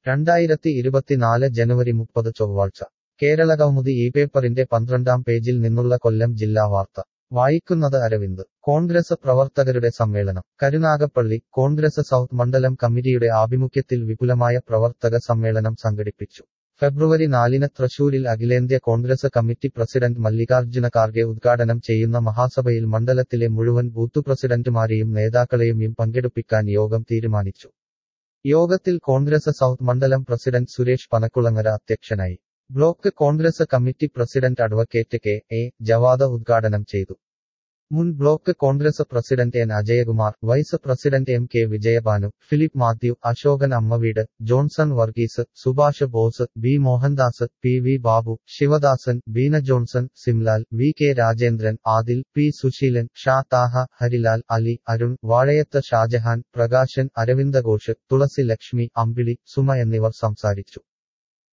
രണ്ടായിരത്തി ഇരുപത്തിനാല് ജനുവരി മുപ്പത് ചൊവ്വാഴ്ച കേരള കൗമുദി ഈ പേപ്പറിന്റെ പന്ത്രണ്ടാം പേജിൽ നിന്നുള്ള കൊല്ലം ജില്ലാ വാർത്ത വായിക്കുന്നത് അരവിന്ദ് കോൺഗ്രസ് പ്രവർത്തകരുടെ സമ്മേളനം കരുനാഗപ്പള്ളി കോൺഗ്രസ് സൗത്ത് മണ്ഡലം കമ്മിറ്റിയുടെ ആഭിമുഖ്യത്തിൽ വിപുലമായ പ്രവർത്തക സമ്മേളനം സംഘടിപ്പിച്ചു ഫെബ്രുവരി നാലിന് തൃശൂരിൽ അഖിലേന്ത്യാ കോൺഗ്രസ് കമ്മിറ്റി പ്രസിഡന്റ് മല്ലികാർജ്ജുന ഖാർഗെ ഉദ്ഘാടനം ചെയ്യുന്ന മഹാസഭയിൽ മണ്ഡലത്തിലെ മുഴുവൻ ബൂത്ത് പ്രസിഡന്റുമാരെയും നേതാക്കളെയും പങ്കെടുപ്പിക്കാൻ യോഗം തീരുമാനിച്ചു യോഗത്തിൽ കോൺഗ്രസ് സൗത്ത് മണ്ഡലം പ്രസിഡന്റ് സുരേഷ് പനക്കുളങ്ങര അധ്യക്ഷനായി block Congress committee president advocate K A Javad ഉദ്ഘാടനം ചെയ്തു മുൻ block Congress president N Ajayakumar vice president M K Vijayabhanu Philip Mathew Ashokan അമ്മവീട് Johnson Varghese Subhash Bose B Mohandas P V Babu Sivadasan Beena Johnson Simlal V K Rajendran Adil P Susheelan Shah Thaha Harilal Ali Arun Vazhayath Shajahan Prakashan Aravinda Ghosh Thulasi Lakshmi Ambili Suma എന്നിവർ സംസാരിച്ചു